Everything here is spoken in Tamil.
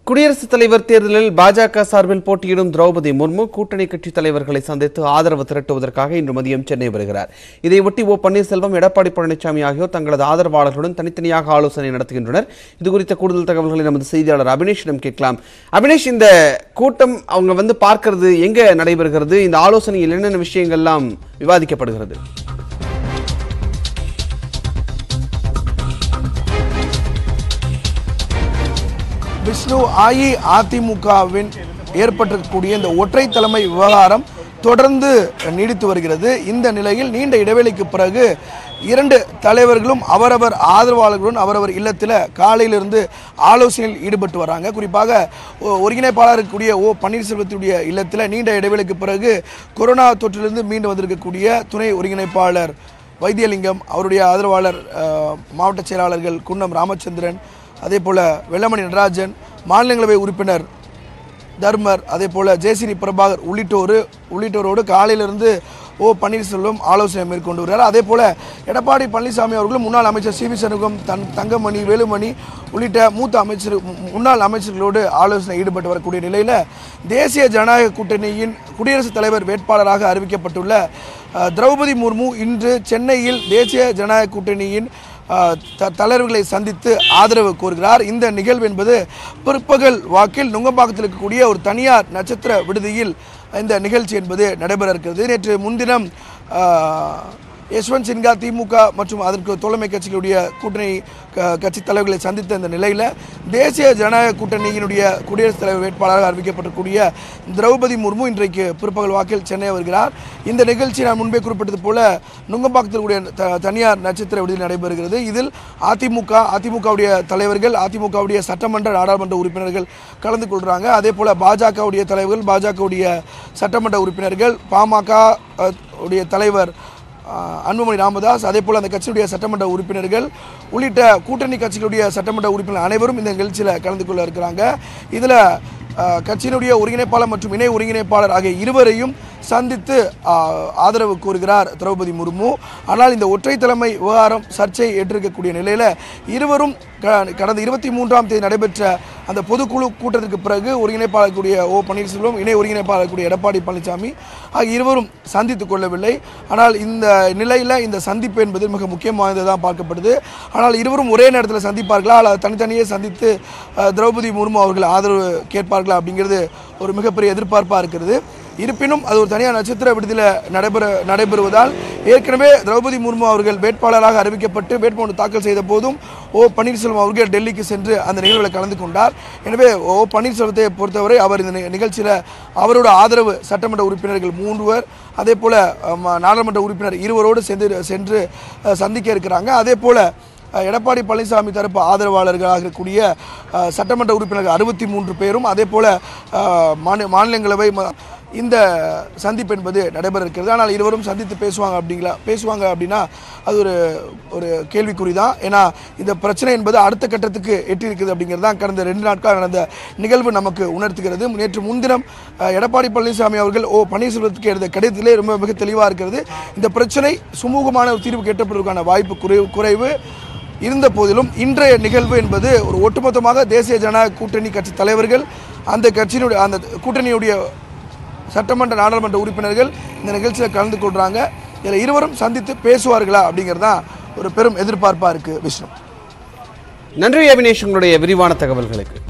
குடியரசுத் தலைவர் தேர்தலில் பாஜக சார்பில் போட்டியிடும் திரௌபதி முர்மு கூட்டணி கட்சி தலைவர்களை சந்தித்து ஆதரவு திரட்டுவதற்காக இன்று மதியம் சென்னை வருகிறார் இதையொட்டி ஓ பன்னீர்செல்வம் எடப்பாடி பழனிசாமி ஆகியோர் தங்களது ஆதரவாளர்களுடன் தனித்தனியாக ஆலோசனை நடத்துகின்றனர் இது குறித்த கூடுதல் தகவல்களை நமது செய்தியாளர் அபினேஷிடம் கேட்கலாம் அபினேஷ் இந்த கூட்டம் அவங்க வந்து பார்க்கிறது எங்க நடைபெறுகிறது இந்த ஆலோசனையில் என்னென்ன விஷயங்கள்லாம் விவாதிக்கப்படுகிறது விஷ்ணு அஇஅதிமுகவின் ஏற்பட்டிருக்கக்கூடிய இந்த ஒற்றை தலைமை விவகாரம் தொடர்ந்து நீடித்து வருகிறது இந்த நிலையில் நீண்ட இடைவெளிக்கு பிறகு இரண்டு தலைவர்களும் அவரவர் ஆதரவாளர்களுடன் அவரவர் இல்லத்தில் காலையிலிருந்து ஆலோசனையில் ஈடுபட்டு வராங்க குறிப்பாக ஒ- ஒருங்கிணைப்பாளர் இருக்கக்கூடிய ஓ பன்னீர்செல்வத்துடைய இல்லத்தில் நீண்ட இடைவெளிக்கு பிறகு கொரோனா தொற்றிலிருந்து மீண்டு வந்திருக்கக்கூடிய துணை ஒருங்கிணைப்பாளர் வைத்தியலிங்கம் அவருடைய ஆதரவாளர் அஹ், மாவட்ட செயலாளர்கள் குன்னம் ராமச்சந்திரன் அதே போல் வெள்ளமணி நடராஜன் மாநிலங்களவை உறுப்பினர் தர்மர் அதே போல் ஜெயசிறி பிரபாகர் உள்ளிட்டோர் உள்ளிட்டோரோடு காலையிலிருந்து ஓ பன்னீர்செல்வம் ஆலோசனை மேற்கொண்டு வருகிறார் அதே போல் எடப்பாடி பழனிசாமி அவர்களும் முன்னாள் அமைச்சர் சி வி சண்முகம் தன் தங்கமணி வேலுமணி உள்ளிட்ட மூத்த அமைச்சர் மு- முன்னாள் அமைச்சர்களோடு ஆலோசனை ஈடுபட்டு வரக்கூடிய நிலையில் தேசிய ஜனநாயக கூட்டணியின் குடியரசுத் தலைவர் வேட்பாளராக அறிவிக்கப்பட்டுள்ள அஹ், திரௌபதி முர்மு இன்று சென்னையில் தேசிய ஜனநாயக கூட்டணியின் ஆஹ் த- தலைவர்களை சந்தித்து ஆதரவு கோருகிறார் இந்த நிகழ்வு என்பது பிற்பகல் வாக்கில் நுங்கம்பாக்கத்தில் இருக்கக்கூடிய ஒரு தனியார் நட்சத்திர விடுதியில் இந்த நிகழ்ச்சி என்பது நடைபெற இருக்கிறது நேற்று முன்தினம் ஆஹ், யஷ்வந்த் சின்ஹா திமுக மற்றும் அதற்கு தோழமை கட்சிகளுடைய கூட்டணி க- கட்சி தலைவர்களை சந்தித்த இந்த நிலையில் தேசிய ஜனநாயக கூட்டணியினுடைய குடியரசுத் தலைவர் வேட்பாளராக அறிவிக்கப்பட்டிருக்கூடிய திரௌபதி முர்மு இன்றைக்கு பிற்பகல் வாக்கில் சென்னை வருகிறார் இந்த நிகழ்ச்சி நான் முன்பே குறிப்பிட்டது போல நுங்கம்பாக்கத்தில் கூடிய த- தனியார் நட்சத்திர விடுதியில் நடைபெறுகிறது இதில் அதிமுக அதிமுகவுடைய தலைவர்கள் அதிமுகவுடைய சட்டமன்ற நாடாளுமன்ற உறுப்பினர்கள் கலந்து கொள்கிறாங்க அதே போல் பாஜகவுடைய தலைவர்கள் பாஜகவுடைய சட்டமன்ற உறுப்பினர்கள் பாமக அஹ், உடைய தலைவர் ஆஹ் அன்புமணி ராமதாஸ் அதே போல் அந்த கட்சியுடைய சட்டமன்ற உறுப்பினர்கள் உள்ளிட்ட கூட்டணி கட்சிகளுடைய சட்டமன்ற உறுப்பினர் அனைவரும் இந்த நிகழ்ச்சியில் கலந்து கொள்ள இருக்கிறாங்க இதில் கட்சியினுடைய ஒருங்கிணைப்பாளர் மற்றும் இணை ஒருங்கிணைப்பாளர் ஆகிய இருவரையும் சந்தித்து ஆஹ், ஆதரவு கோருகிறார் திரௌபதி முர்மு ஆனால் இந்த ஒற்றை தலைமை விவகாரம் சர்ச்சை ஏற்றிருக்கக்கூடிய நிலையில் இருவரும் க- கடந்த இருபத்தி மூன்றாம் தேதி நடைபெற்ற அந்த பொதுக்குழு கூட்டத்திற்கு பிறகு ஒருங்கிணைப்பாளர் கூடிய ஓ பன்னீர்செல்வம் இணை ஒருங்கிணைப்பாளர் கூடிய எடப்பாடி பழனிசாமி ஆகிய இருவரும் சந்தித்துக் கொள்ளவில்லை ஆனால் இந்த நிலையில் இந்த சந்திப்பு என்பது மிக முக்கியமானதாக பார்க்கப்படுது ஆனால் இருவரும் ஒரே நேரத்தில் சந்திப்பார்களா அல்லது தனித்தனியே சந்தித்து அஹ், திரௌபதி முர்மு அவர்கள் ஆதரவு கேட்பார்களா அப்படிங்கிறது ஒரு மிகப்பெரிய எதிர்பார்ப்பாக இருக்கிறது இருப்பினும் அது ஒரு தனியார் நட்சத்திர விடுதியில் நடைபெற நடைபெறுவதால் ஏற்கனவே திரௌபதி முர்மு அவர்கள் வேட்பாளராக அறிவிக்கப்பட்டு வேட்புமனு தாக்கல் செய்த போதும் ஓ பன்னீர்செல்வம் அவர்கள் டெல்லிக்கு சென்று அந்த நிகழ்வில் கலந்து கொண்டார் எனவே ஓ பன்னீர்செல்வத்தை பொறுத்தவரை அவர் இந்த நி- நிகழ்ச்சியில் அவரோட ஆதரவு சட்டமன்ற உறுப்பினர்கள் மூன்றுவர் அதே போல் நாடாளுமன்ற உறுப்பினர் இருவரோடு சென்று சென்று அஹ், சந்திக்க இருக்கிறாங்க அதே போல் அஹ், எடப்பாடி பழனிசாமி தரப்பு ஆதரவாளர்களாக இருக்கக்கூடிய அஹ், சட்டமன்ற உறுப்பினர்கள் அறுபத்தி மூன்று பேரும் அதே போல் மாநிலங்களவை ம- இந்த சந்திப்பு என்பது நடைபெற இருக்கிறது ஆனால் இருவரும் சந்தித்து பேசுவாங்க அப்படிங்களா பேசுவாங்க அப்படின்னா அது ஒரு ஒரு கேள்விக்குறி தான் ஏன்னா இந்த பிரச்சனை என்பது அடுத்த கட்டத்துக்கு எட்டியிருக்குது அப்படிங்கிறது தான் கடந்த ரெண்டு நாட்கள் நடந்த நிகழ்வு நமக்கு உணர்த்துகிறது நேற்று முன்தினம் அஹ், எடப்பாடி பழனிசாமி அவர்கள் ஓ பன்னீர்செல்வத்துக்கு எழுத கடிதத்திலே ரொம்ப மிக தெளிவாக இருக்கிறது இந்த பிரச்சனை சுமூகமான ஒரு தீர்வு கேட்டப்படுவதற்கான வாய்ப்பு குறைவு குறைவு இருந்த போதிலும் இன்றைய நிகழ்வு என்பது ஒரு ஒட்டுமொத்தமாக தேசிய ஜனநாயக கூட்டணி கட்சி தலைவர்கள் அந்த கட்சியினுடைய அந்த கூட்டணியுடைய சட்டமன்ற நாடாளுமன்ற உறுப்பினர்கள் இந்த நிகழ்ச்சியில் கலந்து கொள்கிறாங்க இதில் இருவரும் சந்தித்து பேசுவார்களா அப்படிங்கிறது தான் ஒரு பெரும் எதிர்பார்ப்பாக இருக்குது விஷ்ணு நன்றி அபினேஷ் உங்களுடைய விரிவான தகவல்களுக்கு